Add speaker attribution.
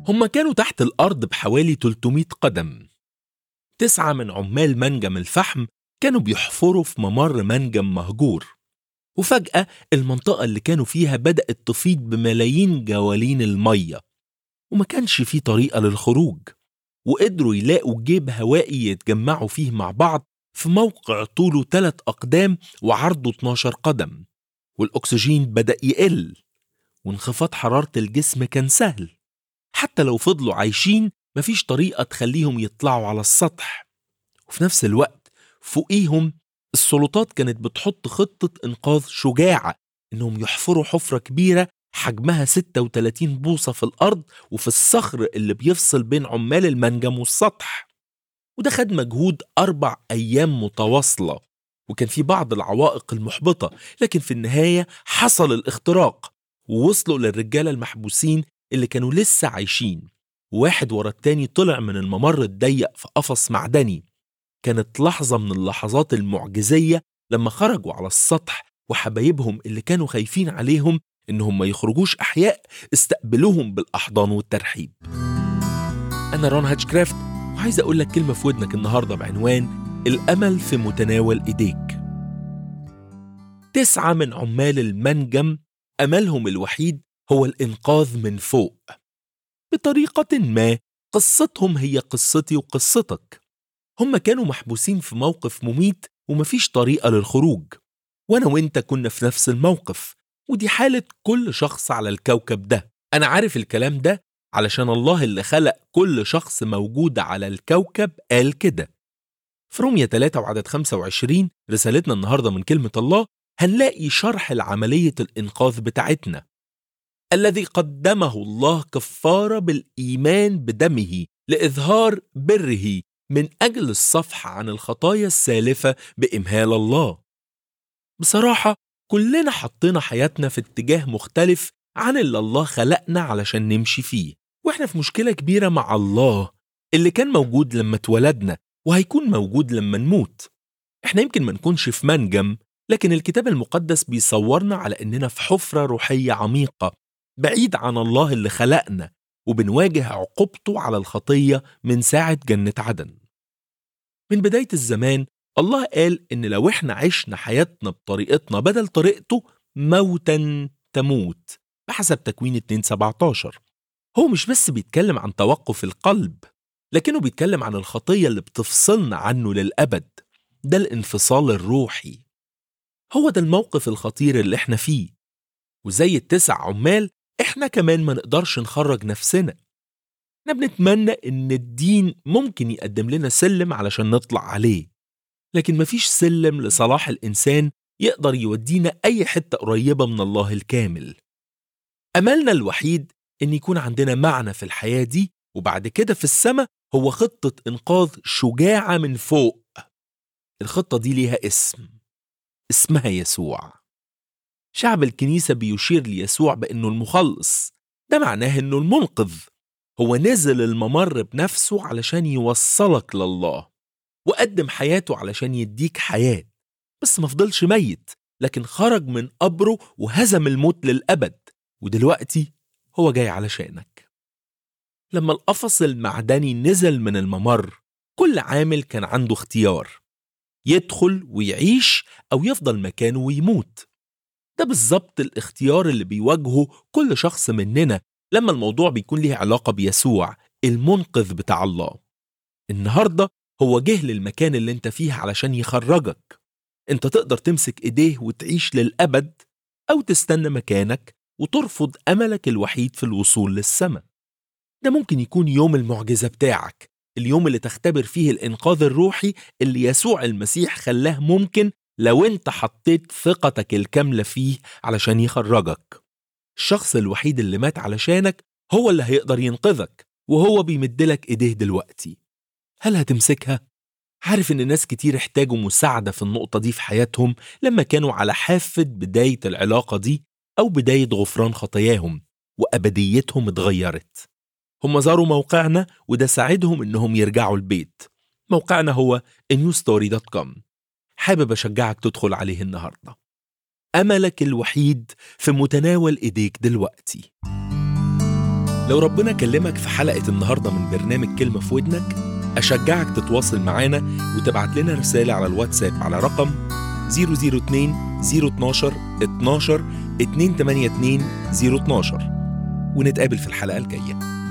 Speaker 1: هما كانوا تحت الأرض بحوالي 300 قدم تسعة من عمال منجم الفحم كانوا بيحفروا في ممر منجم مهجور وفجأة المنطقة اللي كانوا فيها بدأت تفيض بملايين جوالين المية وما كانش في طريقة للخروج وقدروا يلاقوا جيب هوائي يتجمعوا فيه مع بعض في موقع طوله 3 أقدام وعرضه 12 قدم والأكسجين بدأ يقل وانخفاض حرارة الجسم كان سهل حتى لو فضلوا عايشين مفيش طريقة تخليهم يطلعوا على السطح وفي نفس الوقت فوقيهم السلطات كانت بتحط خطة إنقاذ شجاعة إنهم يحفروا حفرة كبيرة حجمها 36 بوصة في الأرض وفي الصخر اللي بيفصل بين عمال المنجم والسطح وده خد مجهود أربع أيام متواصلة وكان في بعض العوائق المحبطة لكن في النهاية حصل الاختراق ووصلوا للرجالة المحبوسين اللي كانوا لسه عايشين واحد ورا التاني طلع من الممر الضيق في قفص معدني كانت لحظة من اللحظات المعجزية لما خرجوا على السطح وحبايبهم اللي كانوا خايفين عليهم إنهم ما يخرجوش أحياء استقبلوهم بالأحضان والترحيب أنا رون هاتشكرافت وعايز أقول لك كلمة في ودنك النهاردة بعنوان الأمل في متناول إيديك تسعة من عمال المنجم أملهم الوحيد هو الإنقاذ من فوق بطريقة ما قصتهم هي قصتي وقصتك هم كانوا محبوسين في موقف مميت ومفيش طريقة للخروج وأنا وإنت كنا في نفس الموقف ودي حالة كل شخص على الكوكب ده أنا عارف الكلام ده علشان الله اللي خلق كل شخص موجود على الكوكب قال كده في رومية 3 وعدد 25 رسالتنا النهاردة من كلمة الله هنلاقي شرح لعملية الإنقاذ بتاعتنا الذي قدمه الله كفارة بالإيمان بدمه لإظهار بره من أجل الصفح عن الخطايا السالفة بإمهال الله بصراحة كلنا حطينا حياتنا في اتجاه مختلف عن اللي الله خلقنا علشان نمشي فيه واحنا في مشكلة كبيرة مع الله اللي كان موجود لما اتولدنا وهيكون موجود لما نموت احنا يمكن ما نكونش في منجم لكن الكتاب المقدس بيصورنا على اننا في حفرة روحية عميقة بعيد عن الله اللي خلقنا وبنواجه عقوبته على الخطية من ساعة جنة عدن من بداية الزمان الله قال إن لو إحنا عشنا حياتنا بطريقتنا بدل طريقته موتا تموت بحسب تكوين 2:17 هو مش بس بيتكلم عن توقف القلب لكنه بيتكلم عن الخطية اللي بتفصلنا عنه للأبد ده الانفصال الروحي هو ده الموقف الخطير اللي احنا فيه وزي التسع عمال احنا كمان ما نقدرش نخرج نفسنا احنا بنتمنى ان الدين ممكن يقدم لنا سلم علشان نطلع عليه لكن مفيش سلم لصلاح الانسان يقدر يودينا اي حته قريبه من الله الكامل املنا الوحيد ان يكون عندنا معنى في الحياه دي وبعد كده في السماء هو خطه انقاذ شجاعه من فوق الخطه دي ليها اسم اسمها يسوع شعب الكنيسة بيشير ليسوع بأنه المخلص ده معناه أنه المنقذ هو نزل الممر بنفسه علشان يوصلك لله وقدم حياته علشان يديك حياة بس ما فضلش ميت لكن خرج من قبره وهزم الموت للأبد ودلوقتي هو جاي علشانك لما القفص المعدني نزل من الممر كل عامل كان عنده اختيار يدخل ويعيش أو يفضل مكانه ويموت ده بالظبط الاختيار اللي بيواجهه كل شخص مننا لما الموضوع بيكون ليه علاقة بيسوع المنقذ بتاع الله النهاردة هو جه للمكان اللي انت فيه علشان يخرجك انت تقدر تمسك ايديه وتعيش للأبد أو تستنى مكانك وترفض أملك الوحيد في الوصول للسماء ده ممكن يكون يوم المعجزة بتاعك اليوم اللي تختبر فيه الإنقاذ الروحي اللي يسوع المسيح خلاه ممكن لو انت حطيت ثقتك الكاملة فيه علشان يخرجك الشخص الوحيد اللي مات علشانك هو اللي هيقدر ينقذك وهو بيمدلك ايديه دلوقتي هل هتمسكها؟ عارف ان ناس كتير احتاجوا مساعدة في النقطة دي في حياتهم لما كانوا على حافة بداية العلاقة دي أو بداية غفران خطاياهم وأبديتهم اتغيرت هم زاروا موقعنا وده ساعدهم انهم يرجعوا البيت موقعنا هو newstory.com حابب أشجعك تدخل عليه النهاردة أملك الوحيد في متناول إيديك دلوقتي لو ربنا كلمك في حلقة النهاردة من برنامج كلمة في ودنك أشجعك تتواصل معانا وتبعت لنا رسالة على الواتساب على رقم 002 012 12 282 012 ونتقابل في الحلقة الجاية